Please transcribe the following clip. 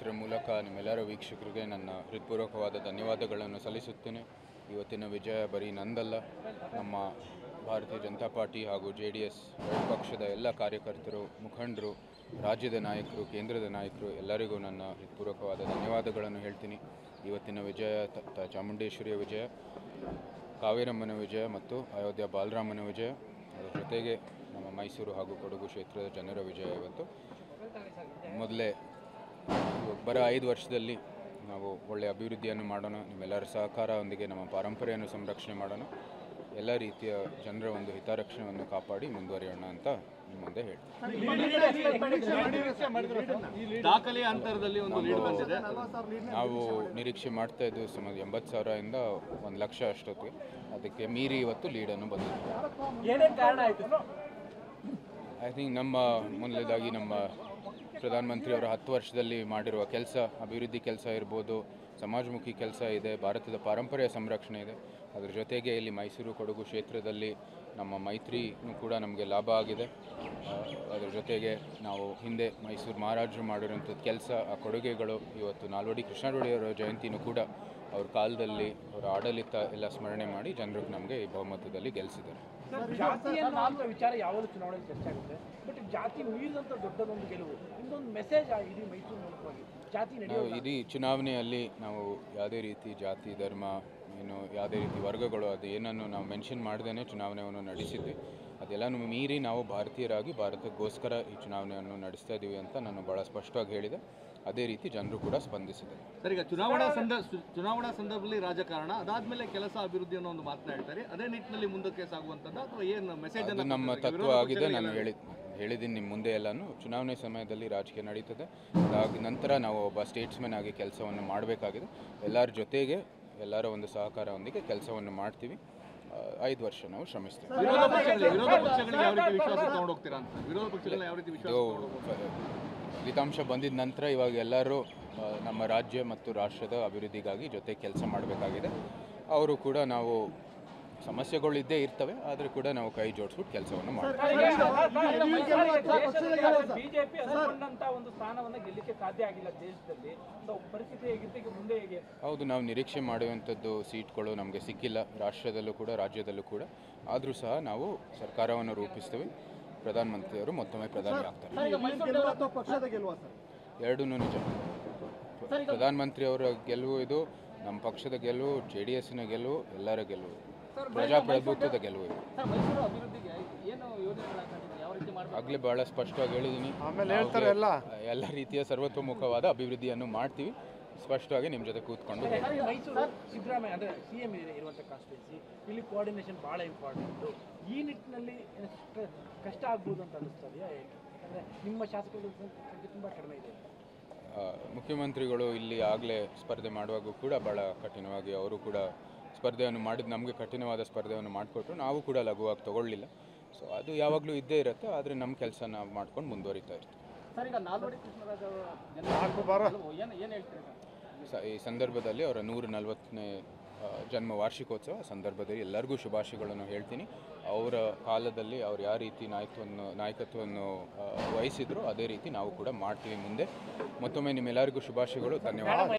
ಮಾಧ್ಯಮಗಳ ಮೂಲಕ ನಿಮ್ಮೆಲ್ಲರ ವೀಕ್ಷಕರಿಗೆ ನನ್ನ ಹೃತ್ಪೂರ್ವಕವಾದ ಧನ್ಯವಾದಗಳನ್ನು ಸಲ್ಲಿಸುತ್ತೇನೆ ಇವತ್ತಿನ ವಿಜಯ ಬರೀ ನಂದಲ್ಲ ನಮ್ಮ ಭಾರತೀಯ ಜನತಾ ಪಾರ್ಟಿ ಹಾಗೂ ಜೆ ಡಿ ಎಸ್ ಪಕ್ಷದ ಎಲ್ಲ ಕಾರ್ಯಕರ್ತರು ಮುಖಂಡರು ರಾಜ್ಯದ ನಾಯಕರು ಕೇಂದ್ರದ ನಾಯಕರು ಎಲ್ಲರಿಗೂ ನನ್ನ ಹೃತ್ಪೂರ್ವಕವಾದ ಧನ್ಯವಾದಗಳನ್ನು ಹೇಳ್ತೀನಿ ಇವತ್ತಿನ ವಿಜಯ ತ- ತ- ಚಾಮುಂಡೇಶ್ವರಿಯ ವಿಜಯ ಕಾವೇರಮ್ಮನ ವಿಜಯ ಮತ್ತು ಅಯೋಧ್ಯ ಬಾಲರಾಮನ ವಿಜಯ ಅದರ ಜೊತೆಗೆ ನಮ್ಮ ಮೈಸೂರು ಹಾಗೂ ಕೊಡಗು ಕ್ಷೇತ್ರದ ಜನರ ವಿಜಯ ಇವತ್ತು ಮೊದಲೇ ಬರ ಐದು ವರ್ಷದಲ್ಲಿ ನಾವು ಒಳ್ಳೆಯ ಅಭಿವೃದ್ಧಿಯನ್ನು ಮಾಡೋಣ ನಿಮ್ಮೆಲ್ಲರ ಸಹಕಾರದೊಂದಿಗೆ ನಮ್ಮ ಪರಂಪರೆಯನ್ನು ಸಂರಕ್ಷಣೆ ಮಾಡೋಣ ಎಲ್ಲ ರೀತಿಯ ಜನರ ಒಂದು ಹಿತರಕ್ಷಣೆಯನ್ನು ಕಾಪಾಡಿ ಮುಂದುವರಿಯೋಣ ಅಂತ ನಿಮ್ಮ ಮುಂದೆ ಹೇಳ್ತೀನಿ ದಾಖಲೆಯ ಅಂತರದಲ್ಲಿ ಒಂದು ಲೀಡ್ ಬಂದಿದೆ ನಾವು ನಿರೀಕ್ಷೆ ಮಾಡ್ತಾ ಇದ್ದು ಸುಮಾರು ಎಂಬತ್ತು ಸಾವಿರದಿಂದ ಒಂದು ಲಕ್ಷ ಅಷ್ಟೊತ್ತಿಗೆ ಅದಕ್ಕೆ ಮೀರಿ ಇವತ್ತು ಲೀಡನ್ನು ಬಂದಿದೆ ಏನೇನ್ ಕಾರಣ ಆಯ್ತು ಐ ಥಿಂಕ್ ನಮ್ಮ ಮೊದಲನೇದಾಗಿ ನಮ್ಮ ಪ್ರಧಾನಮಂತ್ರಿ ಅವರ ಹತ್ತು ವರ್ಷದಲ್ಲಿ ಮಾಡಿರುವ ಕೆಲಸ ಅಭಿವೃದ್ಧಿ ಕೆಲಸ ಇರ್ಬೋದು ಸಮಾಜಮುಖಿ ಕೆಲಸ ಇದೆ ಭಾರತದ ಪಾರಂಪರ್ಯ ಸಂರಕ್ಷಣೆ ಇದೆ ಅದರ ಜೊತೆಗೆ ಇಲ್ಲಿ ಮೈಸೂರು ಕೊಡಗು ಕ್ಷೇತ್ರದಲ್ಲಿ ನಮ್ಮ ಮೈತ್ರಿನೂ ಕೂಡ ನಮಗೆ ಲಾಭ ಆಗಿದೆ ಆ, ಅದರ ಜೊತೆಗೆ ನಾವು ಹಿಂದೆ ಮೈಸೂರು ಮಹಾರಾಜರು ಮಾಡಿರೋಂಥದ್ದು ಕೆಲಸ ಆ ಕೊಡುಗೆಗಳು ಇವತ್ತು ನಾಲ್ವಡಿ ಕೃಷ್ಣರೊಡೆಯವರ ಜಯಂತಿನೂ ಕೂಡ ಅವ್ರ ಕಾಲದಲ್ಲಿ ಅವರ ಆಡಳಿತ ಎಲ್ಲ ಸ್ಮರಣೆ ಮಾಡಿ ಜನರಿಗೆ ನಮಗೆ ಈ ಬಹುಮತದಲ್ಲಿ ಗೆಲ್ಲಿಸಿದ್ದಾರೆ ಜಾತಿ ಅನ್ನುವಂಥ ವಿಚಾರ ಯಾವಾಗಲೂ ಚುನಾವಣೆ ಚರ್ಚೆ ಆಗುತ್ತೆ ಬಟ್ ಜಾತಿ ಮೀರಿದಂಥ ದೊಡ್ಡದೊಂದು ಗೆಲುವು ನಿಮ್ದೊಂದು ಮೆಸೇಜ್ ಇಡೀ ಮೈಸೂರು ಮೂಲಕವಾಗಿ ಜಾತಿ ನಡೆಯೋ ನಾವು ಇಡೀ ಚುನಾವಣೆಯಲ್ಲಿ ನಾವು ಯಾವುದೇ ರೀತಿ ಜಾತಿ ಧರ್ಮ ಏನು ಯಾವುದೇ ರೀತಿ ವರ್ಗಗಳು ಅದು ಏನನ್ನು ನಾವು ಮೆನ್ಷನ್ ಮಾಡ್ದೇ ಚುನಾವಣೆಯನ್ನು ನಡೆಸಿದ್ವಿ ಅದೆಲ್ಲನೂ ಮೀರಿ ನಾವು ಭಾರತೀಯರಾಗಿ ಭಾರತಕ್ಕೋಸ್ಕರ ಈ ಚುನಾವಣೆಯನ್ನು ನಡೆಸ್ತಾ ಇದ್ದೀವಿ ಅಂತ ನಾನು ಭಾಳ ಸ್ಪಷ್ಟವಾಗಿ ಹೇಳಿದೆ ಅದೇ ರೀತಿ ಜನರು ಕೂಡ ಸ್ಪಂದಿಸಿದ್ದಾರೆ ಸರ್ ಈಗ ಚುನಾವಣಾ ಸಂದರ್ಭ ಚುನಾವಣಾ ಸಂದರ್ಭದಲ್ಲಿ ರಾಜಕಾರಣ ಅದಾದ್ಮೇಲೆ ಕೆಲಸ ಅಭಿವೃದ್ಧಿ ಅನ್ನೋ ಒಂದು ಮಾತನ್ನ ಹೇಳ್ತಾರೆ ಅದೇ ನಿಟ್ಟಿನಲ್ಲಿ ಮುಂದಕ್ಕೆ ಸಾಗುವಂತದ್ದು ಅಥವಾ ಏನು ಮೆಸೇಜ್ ಅದು ನಮ್ಮ ತತ್ವ ಆಗಿದೆ ನಾನು ಹೇಳಿ ಹೇಳಿದ್ದೀನಿ ನಿಮ್ಮ ಮುಂದೆ ಎಲ್ಲನೂ ಚುನಾವಣೆ ಸಮಯದಲ್ಲಿ ರಾಜಕೀಯ ನಡೀತದೆ ಅದಾದ ನಂತರ ನಾವು ಒಬ್ಬ ಸ್ಟೇಟ್ಸ್ಮನ್ ಆಗಿ ಕೆಲಸವನ್ನು ಮಾಡಬೇಕಾಗಿದೆ ಎಲ್ಲರ ಜೊತೆಗೆ ಎಲ್ಲರ ಒಂದು ಸಹಕಾರದೊಂದಿಗೆ ಕೆಲಸವನ್ನು ಮಾಡ್ತೀವಿ ಆ, ಐದು ವರ್ಷ ನಾವು ಶ್ರಮಿಸ್ತೀವಿ ವಿರೋಧ ಪಕ್ಷಗಳಿಗೆ ವಿರೋಧ ಪಕ್ಷಗಳಿಗೆ ಯಾವ ರೀತಿ ವಿಶ್ವಾಸ ತಗೊಂಡು ಹೋಗ್ತೀರಾ ಅಂತ ವಿರೋಧ ಪಕ್ಷಗಳನ್ನ ಯಾವ ರೀತಿ ವಿಶ್ವಾಸ ಇದು ತಗೊಂಡು ಹೋಗ್ತೀರಾ? ಫಲಿತಾಂಶ ಬಂದಿದ ನಂತರ ಇವಾಗ ಎಲ್ಲರೂ ಆ, ನಮ್ಮ ರಾಜ್ಯ ಮತ್ತು ರಾಷ್ಟ್ರದ ಅಭಿವೃದ್ಧಿಗಾಗಿ ಜೊತೆ ಕೆಲಸ ಮಾಡಬೇಕಾಗಿದೆ ಅವರು ಕೂಡ ನಾವು ಸಮಸ್ಯೆಗಳು ಇದ್ದೇ ಇರ್ತವೆ ಆದರೆ ಕೂಡ ನಾವು ಕೈ ಜೋಡಿಸ್ಬಿಟ್ಟು ಕೆಲಸವನ್ನು ಮಾಡ್ತೀವಿ ಬಿಜೆಪಿ ಅಂದ್ಕೊಂಡಂತ ಒಂದು ಸ್ಥಾನವನ್ನ ಗೆಲ್ಲಿಕ್ಕೆ ಸಾಧ್ಯ ಆಗಿಲ್ಲ ದೇಶದಲ್ಲಿ ಸೊ ಪರಿಸ್ಥಿತಿ ಹೇಗಿತ್ತು ಈಗ ಮುಂದೆ ಹೇಗೆ ಹೌದು ನಾವು ನಿರೀಕ್ಷೆ ಮಾಡುವಂಥದ್ದು ಸೀಟ್ಗಳು ನಮಗೆ ಸಿಕ್ಕಿಲ್ಲ ರಾಷ್ಟ್ರದಲ್ಲೂ ಕೂಡ ರಾಜ್ಯದಲ್ಲೂ ಕೂಡ ಆದರೂ ಸಹ ನಾವು ಸರ್ಕಾರವನ್ನು ರೂಪಿಸ್ತೀವಿ ಪ್ರಧಾನಮಂತ್ರಿಯವರು ಮತ್ತೊಮ್ಮೆ ಪ್ರಧಾನಿ ಆಗ್ತಾರೆ ಎರಡೂ ನಿಜ ಪ್ರಧಾನಮಂತ್ರಿಯವರ ಗೆಲುವು ಇದು ನಮ್ಮ ಪಕ್ಷದ ಗೆಲುವು ಜೆ ಡಿ ಎಸ್ನ ಗೆಲುವು ಎಲ್ಲರ ಗೆಲುವು ಪ್ರಜಾಪ್ರಭುತ್ವದ ಗೆಲುವು ಇದು ಮೈಸೂರು ಅಭಿವೃದ್ಧಿಗೆ ಏನು ಯೋಜನೆಗಳು ಯಾವ ರೀತಿ ಮಾಡಬೇಕು ಆಗಲೇ ಭಾಳ ಸ್ಪಷ್ಟವಾಗಿ ಹೇಳಿದ್ದೀನಿ ಎಲ್ಲ ಎಲ್ಲ ರೀತಿಯ ಸರ್ವತೋಮುಖವಾದ ಅಭಿವೃದ್ಧಿಯನ್ನು ಮಾಡ್ತೀವಿ ಸ್ಪಷ್ಟವಾಗಿ ನಿಮ್ಮ ಜೊತೆ ಕೂತ್ಕೊಂಡು ಮೈಸೂರು ಸಿದ್ದರಾಮಯ್ಯ ಅಂದ್ರೆ ಸಿ ಎಂ ಇರುವಂಥ ಕಾನ್ಸ್ಟಿಟ್ಯೂನ್ಸಿ ಇಲ್ಲಿ ಕೋಆರ್ಡಿನೇಷನ್ ಭಾಳ ಇಂಪಾರ್ಟೆಂಟು ಈ ನಿಟ್ಟಿನಲ್ಲಿ ಎಷ್ಟು ಕಷ್ಟ ಆಗ್ಬೋದು ಅಂತ ಅನಿಸ್ತದೆಯಾ ಯಾಕಂದ್ರೆ ನಿಮ್ಮ ಶಾಸಕರ ಸಂಖ್ಯೆ ತುಂಬ ಕಡಿಮೆ ಇದೆ ಆ, ಮುಖ್ಯಮಂತ್ರಿಗಳು ಇಲ್ಲಿ ಆಗಲೇ ಸ್ಪರ್ಧೆ ಮಾಡುವಾಗೂ ಕೂಡ ಭಾಳ ಕಠಿಣವಾಗಿ ಅವರು ಕೂಡ ಸ್ಪರ್ಧೆಯನ್ನು ಮಾಡಿದ ನಮಗೆ ಕಠಿಣವಾದ ಸ್ಪರ್ಧೆಯನ್ನು ಮಾಡಿಕೊಟ್ರು ನಾವು ಕೂಡ ಲಘುವಾಗಿ ತಗೊಳ್ಳಿಲ್ಲ ಸೊ ಅದು ಯಾವಾಗಲೂ ಇದ್ದೇ ಇರುತ್ತೆ ಆದರೆ ನಮ್ಮ ಕೆಲಸ ನಾವು ಮಾಡ್ಕೊಂಡು ಮುಂದುವರಿತಾ ಇರ್ತೀವಿ ಸರ್ ಈಗ ನಾಲ್ವಡಿ ಕೃಷ್ಣರಾಜ ಅವರ ಜನ್ಮ ಏನು ಏನು ಹೇಳ್ತೀರಿ ಸ ಈ ಸಂದರ್ಭದಲ್ಲಿ ಅವರ ನೂರ ನಲವತ್ತನೇ ಜನ್ಮ ವಾರ್ಷಿಕೋತ್ಸವ ಸಂದರ್ಭದಲ್ಲಿ ಎಲ್ಲರಿಗೂ ಶುಭಾಶಯಗಳನ್ನು ಹೇಳ್ತೀನಿ ಅವರ ಕಾಲದಲ್ಲಿ ಅವ್ರು ಯಾವ ರೀತಿ ನಾಯಕತ್ವವನ್ನು ನಾಯಕತ್ವವನ್ನು ಆ, ವಹಿಸಿದ್ರು ಅದೇ ರೀತಿ ನಾವು ಕೂಡ ಮಾಡ್ತೀವಿ ಮುಂದೆ ಮತ್ತೊಮ್ಮೆ ನಿಮ್ಮೆಲ್ಲರಿಗೂ ಶುಭಾಶಯಗಳು ಧನ್ಯವಾದ